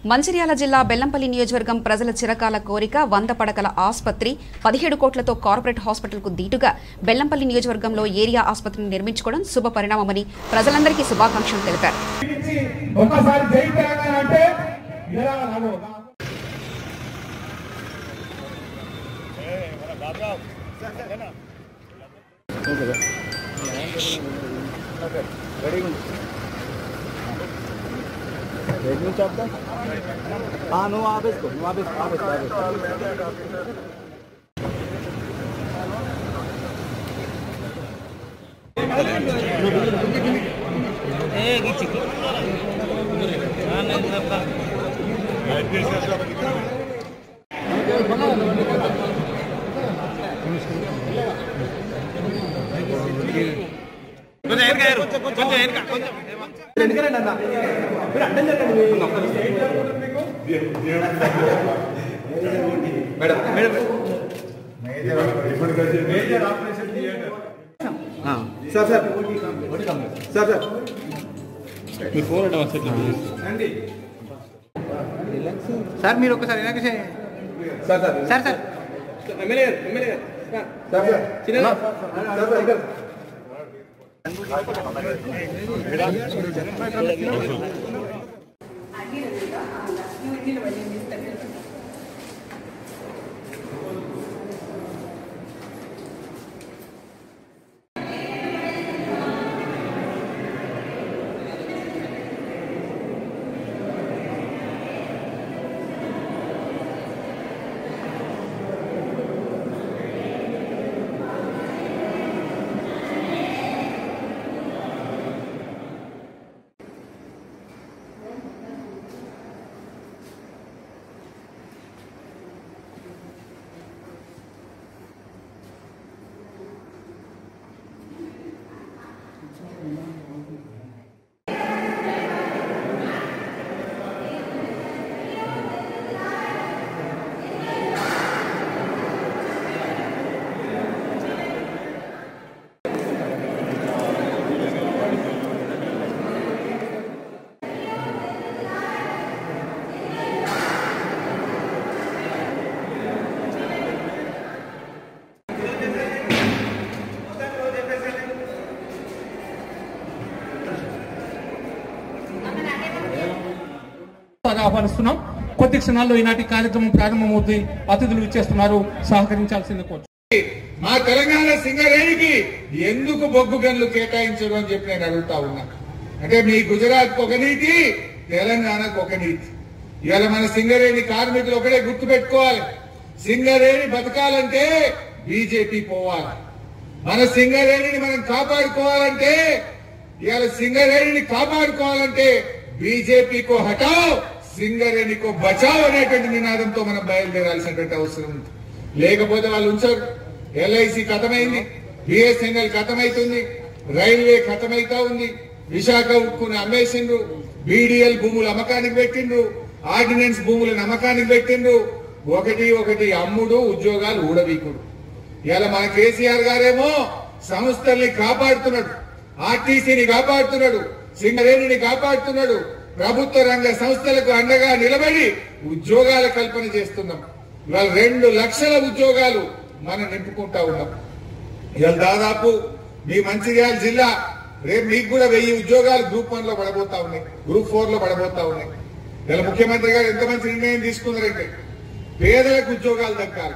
మంచిర్యాల జిల్లా బెల్లంపల్లి నియోజకవర్గం ప్రజల చిరకాల కోరిక వంద పడకల ఆసుపత్రి పదిహేడు కోట్లతో కార్పొరేట్ హాస్పిటల్కు దీటుగా బెల్లంపల్లి నియోజకవర్గంలో ఏరియా ఆసుపత్రిని నిర్మించుకోవడం శుభ పరిణామమని ప్రజలందరికీ శుభాకాంక్షలు తెలిపారు ఒక్కసారి జై తెలంగాణ అంటే ఇలా రాను. हाँ నువ్వు ఆపేసుకో నువ్వు ఆపేసుకో ఆపేసుకో ఆపేసుకో ఎందుకంటే అన్న మీరు అడ్డం జరగండి మేడం మేడం ఆ, sir sir sir sir sir మీరు ఒకసారి వెనక్కి చే- sir sir sir sir MLA గారు ఎమ్మెల్యే గారు సార్ సార్ చిన్న సార్ సార్ ఇక్కడ ఆహ్వానిస్తున్నాం కొద్ది క్షణాల్లో ఈనాటి కార్యక్రమం ప్రారంభమవుతుంది అతిథులు ఇచ్చేస్తున్నారు సహకరించాల్సింది కోరు మా తెలంగాణ సింగరేణికి ఎందుకు బొగ్గు గన్లు కేటాయించడం అని చెప్పి నేను అడుగుతా ఉన్నా అంటే మీ గుజరాత్ ఒక నీతి తెలంగాణకు ఒక నీతి ఇవాళ మన సింగరేణి కార్మికులు ఒకటే గుర్తు పెట్టుకోవాలి సింగరేణి బతకాలంటే బీజేపీ పోవాలి మన సింగరేణిని మనం కాపాడుకోవాలంటే ఇవాళ సింగరేణిని కాపాడుకోవాలంటే బీజేపీకో హటావ్ సింగరేణికో బచావ్ అనేటువంటి నినాదంతో మనం బయలుదేరాల్సినటువంటి అవసరం ఉంది లేకపోతే వాళ్ళు ఉంచరు ఎల్ఐసి ఖతమైంది బిఎస్ఎన్ఎల్ ఖతమైతుంది రైల్వే ఖతమైతా ఉంది విశాఖ ఉక్కుని అమ్మేసిండ్రు బీడీఎల్ భూములు అమ్మకానికి పెట్టిండ్రు ఆర్డినెన్స్ భూములను అమ్మకానికి పెట్టిండ్రు ఒకటి ఒకటి అమ్ముడు ఉద్యోగాలు ఊడవీకుడు ఇలా మన కేసీఆర్ గారేమో సంస్థల్ని కాపాడుతున్నాడు ఆర్టీసీని కాపాడుతున్నాడు సింగరేణిని కాపాడుతున్నాడు ప్రభుత్వ రంగ సంస్థలకు అండగా నిలబడి ఉద్యోగాల కల్పన చేస్తున్నాం ఇవాళ రెండు లక్షల ఉద్యోగాలు మనం నింపుకుంటా ఉన్నాం ఇవాళ దాదాపు మీ మంచిర్యాల జిల్లా రేపు మీకు కూడా వెయ్యి ఉద్యోగాలు గ్రూప్ వన్ లో పడబోతా ఉన్నాయి గ్రూప్ ఫోర్ లో పడబోతా ఉన్నాయి ఇలా ముఖ్యమంత్రి గారు ఎంత మంచి నిర్ణయం తీసుకున్నారంటే పేదలకు ఉద్యోగాలు దక్కాలి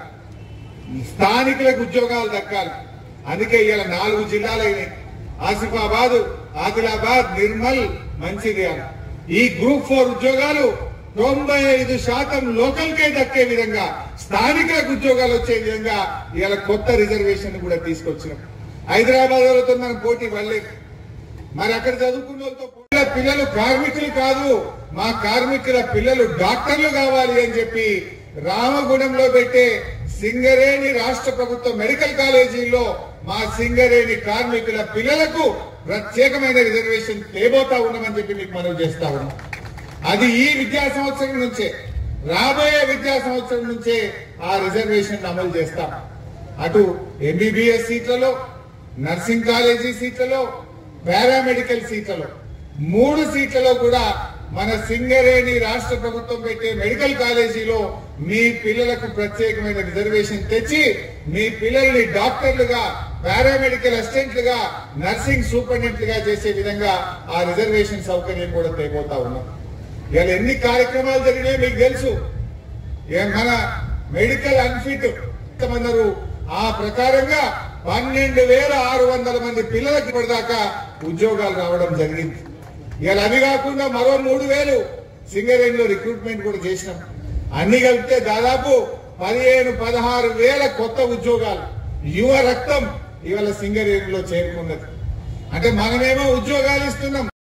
స్థానికులకు ఉద్యోగాలు దక్కాలి అందుకే ఇవాళ నాలుగు జిల్లాలైనాయి ఆసిఫాబాద్ ఆదిలాబాద్ నిర్మల్ మంచిర్యాల ఈ గ్రూప్ ఫోర్ ఉద్యోగాలు తొంభై ఐదు శాతం లోకల్ కే దక్కే విధంగా స్థానికులకు ఉద్యోగాలు వచ్చే విధంగా ఇవాళ కొత్త రిజర్వేషన్ కూడా తీసుకొచ్చినాం హైదరాబాద్ వాళ్ళతో మనం పోటీ పడలేదు మరి అక్కడ చదువుకున్న వాళ్ళతో పిల్ల పిల్లలు కార్మికులు కాదు మా కార్మికుల పిల్లలు డాక్టర్లు కావాలి అని చెప్పి రామగుణంలో పెట్టే సింగరేణి రాష్ట్ర ప్రభుత్వ మెడికల్ కాలేజీలో మా సింగరేణి కార్మికుల పిల్లలకు ప్రత్యేకమైన రిజర్వేషన్ తేబోతా ఉన్నామని చెప్పి మీకు మనవి చేస్తా ఉన్నాం అది ఈ విద్యా సంవత్సరం నుంచే రాబోయే విద్యా సంవత్సరం నుంచే ఆ రిజర్వేషన్ అమలు చేస్తాం అటు ఎంబీబీఎస్ సీట్లలో నర్సింగ్ కాలేజీ సీట్లలో పారామెడికల్ సీట్లలో మూడు సీట్లలో కూడా మన సింగరేణి రాష్ట్ర ప్రభుత్వం పెట్టే మెడికల్ కాలేజీలో మీ పిల్లలకు ప్రత్యేకమైన రిజర్వేషన్ తెచ్చి మీ పిల్లల్ని డాక్టర్లుగా పారామెడికల్ అసిస్టెంట్లుగా నర్సింగ్ సూపరింటెండెంట్లుగా చేసే విధంగా ఆ రిజర్వేషన్ సౌకర్యం కూడా తేపోతా ఉన్నాం ఇవాళ ఎన్ని కార్యక్రమాలు జరిగినాయో మీకు తెలుసు ఏ మన మెడికల్ అన్ఫిట్ అన్నారు ఆ ప్రకారంగా పన్నెండు వేల ఆరు వందల మంది పిల్లలకి ఇప్పటిదాకా ఉద్యోగాలు రావడం జరిగింది ఇవాళ అవి కాకుండా మరో మూడు వేలు సింగరేణిలో రిక్రూట్మెంట్ కూడా చేసినాం అన్ని కలిపితే దాదాపు పదిహేను పదహారు వేల కొత్త ఉద్యోగాలు యువ రక్తం ఇవాళ సింగరేణిలో చేరుకున్నది అంటే మనమేమో ఉద్యోగాలు ఇస్తున్నాం